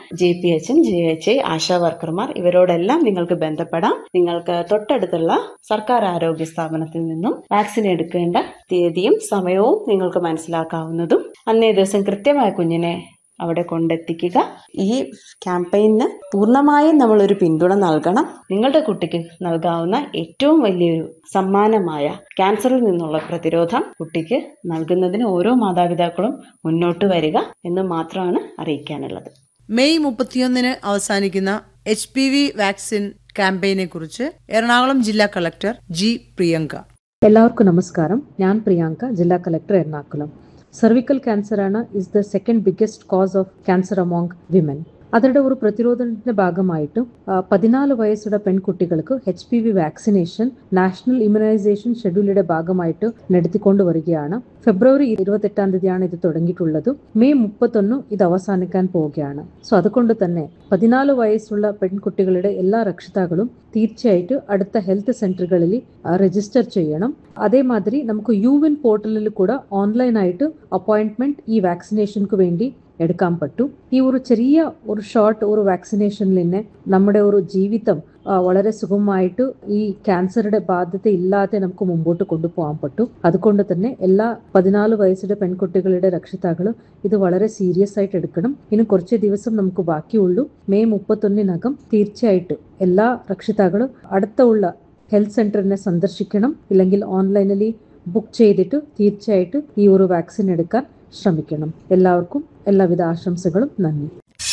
J P എച്ചും J H I ASHA വർക്കർമാർ ഇവരോടെല്ലാം നിങ്ങൾക്ക് ബന്ധപ്പെടാം നിങ്ങൾക്ക് തൊട്ടടുത്തുള്ള സർക്കാർ ആരോഗ്യ സ്ഥാപനത്തിൽ നിന്നും വാക്സിൻ എടുക്കേണ്ട തീയതിയും സമയവും നിങ്ങൾക്ക് മനസ്സിലാക്കാവുന്നതും അന്നേ ദിവസം കൃത്യമായി കുഞ്ഞിനെ അവിടെ കൊണ്ടെത്തിക്കുക ഈ ക്യാമ്പയിന് പൂർണ്ണമായും നമ്മളൊരു പിന്തുണ നൽകണം നിങ്ങളുടെ കുട്ടിക്ക് നൽകാവുന്ന ഏറ്റവും വലിയൊരു സമ്മാനമായ ക്യാൻസറിൽ നിന്നുള്ള പ്രതിരോധം കുട്ടിക്ക് നൽകുന്നതിന് ഓരോ മാതാപിതാക്കളും മുന്നോട്ട് വരിക എന്ന് മാത്രമാണ് അറിയിക്കാനുള്ളത് മെയ് മുപ്പത്തിയൊന്നിന് അവസാനിക്കുന്ന എച്ച് പി വി വാക്സിൻ ക്യാമ്പയിനെ കുറിച്ച് എറണാകുളം ജില്ലാ കളക്ടർ ജി പ്രിയങ്ക എല്ലാവർക്കും നമസ്കാരം ഞാൻ പ്രിയാങ്ക ജില്ലാ കളക്ടർ എറണാകുളം സെർവിക്കൽ ക്യാൻസർ ആണ് is the second biggest cause of cancer among women അതിന്റെ ഒരു പ്രതിരോധത്തിന്റെ ഭാഗമായിട്ട് ആ, പതിനാല് വയസ്സുള്ള പെൺകുട്ടികൾക്ക് H P V vaccination national immunisation ഷെഡ്യൂളിന്റെ ഭാഗമായിട്ട് നടത്തിക്കൊണ്ട് വരികയാണ് ഫെബ്രുവരി ഇരുപത്തെട്ടാം തീയതിയാണ് ഇത് തുടങ്ങിയിട്ടുള്ളത് മെയ് മുപ്പത്തൊന്ന് ഇത് അവസാനിക്കാൻ പോവുകയാണ് സോ അതുകൊണ്ട് തന്നെ പതിനാല് വയസ്സുള്ള പെൺകുട്ടികളുടെ എല്ലാ രക്ഷിതാക്കളും തീർച്ചയായിട്ടും അടുത്ത ഹെൽത്ത് സെന്ററുകളിൽ രജിസ്റ്റർ ചെയ്യണം അതേമാതിരി നമുക്ക് യു വിൻ പോർട്ടലിൽ കൂടെ ഓൺലൈനായിട്ട് അപ്പോയിന്റ്മെന്റ് ഈ വാക്സിനേഷൻക്ക് വേണ്ടി എടുക്കാൻ പറ്റും ഈ ഒരു ചെറിയ ഒരു ഷോർട്ട് ഒരു വാക്സിനേഷനിൽ തന്നെ നമ്മുടെ ഒരു ജീവിതം ആ, വളരെ സുഗമമായിട്ട് ഈ ക്യാൻസറുടെ ബാധ്യത ഇല്ലാതെ നമുക്ക് മുമ്പോട്ട് കൊണ്ടുപോകാൻ പറ്റും അതുകൊണ്ട് തന്നെ എല്ലാ പതിനാല് വയസ്സിന്റെ പെൺകുട്ടികളുടെ രക്ഷിതാക്കളും ഇത് വളരെ സീരിയസ് ആയിട്ട് എടുക്കണം ഇനി കുറച്ച് ദിവസം നമുക്ക് ബാക്കിയുള്ളൂ മെയ് മുപ്പത്തൊന്നിനകം തീർച്ചയായിട്ടും എല്ലാ രക്ഷിതാക്കളും അടുത്ത ഉള്ള ഹെൽത്ത് സെന്ററിനെ സന്ദർശിക്കണം ഇല്ലെങ്കിൽ ഓൺലൈനിൽ ബുക്ക് ചെയ്തിട്ട് തീർച്ചയായിട്ടും ഈ ഒരു വാക്സിൻ എടുക്കാൻ ശ്രമിക്കണം എല്ലാവർക്കും എല്ലാവിധ ആശംസകളും നന്ദി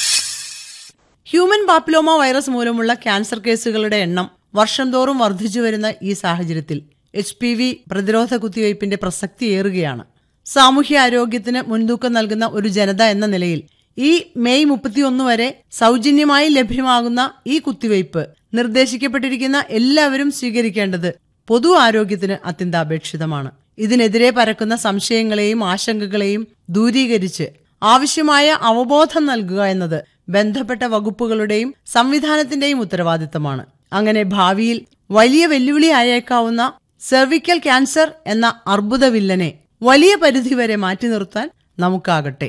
ഹ്യൂമൻ പാപ്പിലോമ വൈറസ് മൂലമുള്ള ക്യാൻസർ കേസുകളുടെ എണ്ണം വർഷം തോറും വർദ്ധിച്ചു വരുന്ന ഈ സാഹചര്യത്തിൽ എച്ച് പി വി പ്രതിരോധ കുത്തിവയ്പ്പിന്റെ പ്രസക്തി ഏറുകയാണ് സാമൂഹ്യ ആരോഗ്യത്തിന് മുൻതൂക്കം നൽകുന്ന ഒരു ജനത എന്ന നിലയിൽ ഈ മെയ് മുപ്പത്തിയൊന്ന് വരെ സൗജന്യമായി ലഭ്യമാകുന്ന ഈ കുത്തിവയ്പ് നിർദ്ദേശിക്കപ്പെട്ടിരിക്കുന്ന എല്ലാവരും സ്വീകരിക്കേണ്ടത് പൊതു ആരോഗ്യത്തിന് അത്യന്താപേക്ഷിതമാണ് ഇതിനെതിരെ പരക്കുന്ന സംശയങ്ങളെയും ആശങ്കകളെയും ദൂരീകരിച്ച് ആവശ്യമായ അവബോധം നൽകുക എന്നത് ബന്ധപ്പെട്ട വകുപ്പുകളുടെയും സംവിധാനത്തിന്റെയും ഉത്തരവാദിത്തമാണ് അങ്ങനെ ഭാവിയിൽ വലിയ വെല്ലുവിളിയായേക്കാവുന്ന സെർവിക്കൽ ക്യാൻസർ എന്ന അർബുദ വില്ലനെ വലിയ പരിധിവരെ മാറ്റി നിർത്താൻ നമുക്കാകട്ടെ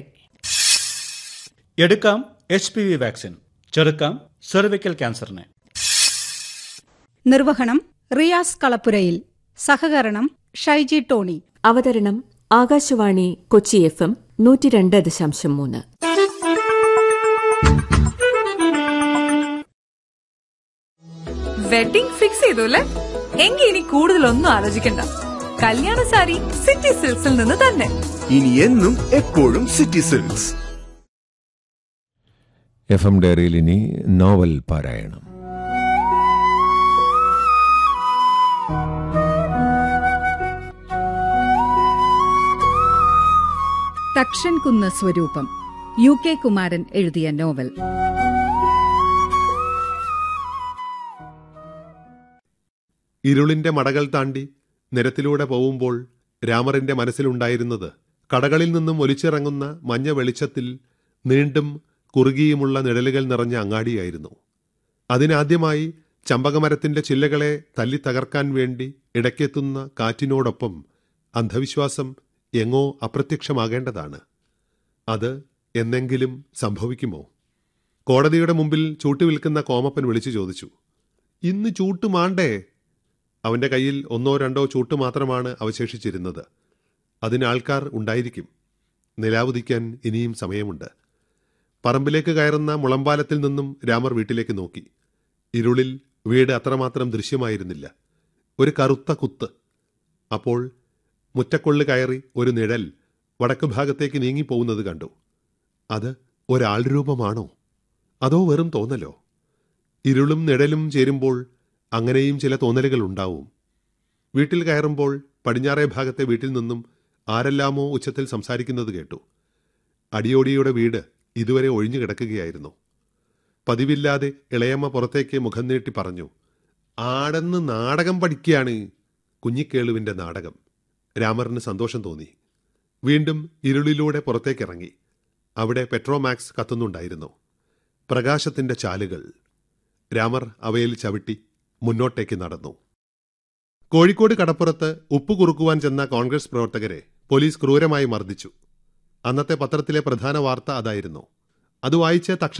എടുക്കാം എച്ച് പി വി വാക്സിൻ ചെറുക്കാം സെർവിക്കൽ ക്യാൻസറിനെ നിർവഹണം റിയാസ് കളപ്പുരയിൽ സഹകരണം ഷൈജി ടോണി അവതരണം ആകാശവാണി കൊച്ചി എഫ് എം നൂറ്റി രണ്ട് ദശാംശം മൂന്ന് വെഡിംഗ് ഫിക്സ് ചെയ്തു അല്ലേ എങ്കിൽ ഇനി കൂടുതലൊന്നും ആലോചിക്കണ്ട കല്യാണ സാരി സിറ്റി സിൽക്സിൽ നിന്ന് തന്നെ ഇനി എന്നും എപ്പോഴും സിറ്റി സിൽക്സ് എഫ് എം ഡയറിയിൽ ഇനി നോവൽ പാരായണം തക്ഷൻ കുന്ന് സ്വരൂപം യു കെ കുമാരൻ എഴുതിയ നോവൽ ഇരുളിന്റെ മടകൾ താണ്ടി നിരത്തിലൂടെ പോവുമ്പോൾ രാമറിന്റെ മനസ്സിലുണ്ടായിരുന്നത് കടകളിൽ നിന്നും ഒലിച്ചിറങ്ങുന്ന മഞ്ഞ വെളിച്ചത്തിൽ നീണ്ടും കുറുകിയുമുള്ള നിഴലുകൾ നിറഞ്ഞ അങ്ങാടിയായിരുന്നു അതിനാദ്യമായി ചമ്പകമരത്തിന്റെ ചില്ലകളെ തല്ലി തകർക്കാൻ വേണ്ടി ഇടയ്ക്കെത്തുന്ന കാറ്റിനോടൊപ്പം അന്ധവിശ്വാസം എങ്ങോ അപ്രത്യക്ഷമാകേണ്ടതാണ് അത് എന്നെങ്കിലും സംഭവിക്കുമോ കോടതിയുടെ മുമ്പിൽ ചൂട്ട് വിൽക്കുന്ന കോമപ്പൻ വിളിച്ചു ചോദിച്ചു ഇന്ന് ചൂട്ട് മാണ്ടേ അവന്റെ കയ്യിൽ ഒന്നോ രണ്ടോ ചൂട്ട് മാത്രമാണ് അവശേഷിച്ചിരുന്നത് അതിന് ആൾക്കാർ ഉണ്ടായിരിക്കും നിലാവുദിക്കാൻ ഇനിയും സമയമുണ്ട് പറമ്പിലേക്ക് കയറുന്ന മുളമ്പാലത്തിൽ നിന്നും രാമർ വീട്ടിലേക്ക് നോക്കി ഇരുളിൽ വീട് അത്രമാത്രം ദൃശ്യമായിരുന്നില്ല ഒരു കറുത്ത കുത്ത് അപ്പോൾ മുറ്റക്കൊള്ളു കയറി ഒരു നിഴൽ വടക്ക് ഭാഗത്തേക്ക് നീങ്ങിപ്പോകുന്നത് കണ്ടു അത് ഒരാൾ രൂപമാണോ അതോ വെറും തോന്നലോ ഇരുളും നിഴലും ചേരുമ്പോൾ അങ്ങനെയും ചില തോന്നലുകൾ ഉണ്ടാവും വീട്ടിൽ കയറുമ്പോൾ പടിഞ്ഞാറേ ഭാഗത്തെ വീട്ടിൽ നിന്നും ആരെല്ലാമോ ഉച്ചത്തിൽ സംസാരിക്കുന്നത് കേട്ടു അടിയോടിയുടെ വീട് ഇതുവരെ ഒഴിഞ്ഞു കിടക്കുകയായിരുന്നു പതിവില്ലാതെ ഇളയമ്മ പുറത്തേക്ക് മുഖം നീട്ടി പറഞ്ഞു ആടെന്ന് നാടകം പഠിക്കുകയാണ് കുഞ്ഞിക്കേളുവിന്റെ നാടകം രാമറിന് സന്തോഷം തോന്നി വീണ്ടും ഇരുളിലൂടെ പുറത്തേക്കിറങ്ങി അവിടെ പെട്രോമാക്സ് കത്തുന്നുണ്ടായിരുന്നു പ്രകാശത്തിന്റെ ചാലുകൾ രാമർ അവയിൽ ചവിട്ടി മുന്നോട്ടേക്ക് നടന്നു കോഴിക്കോട് കടപ്പുറത്ത് ഉപ്പ് കുറുക്കുവാൻ ചെന്ന കോൺഗ്രസ് പ്രവർത്തകരെ പോലീസ് ക്രൂരമായി മർദ്ദിച്ചു അന്നത്തെ പത്രത്തിലെ പ്രധാന വാർത്ത അതായിരുന്നു അത് വായിച്ച് തക്ഷ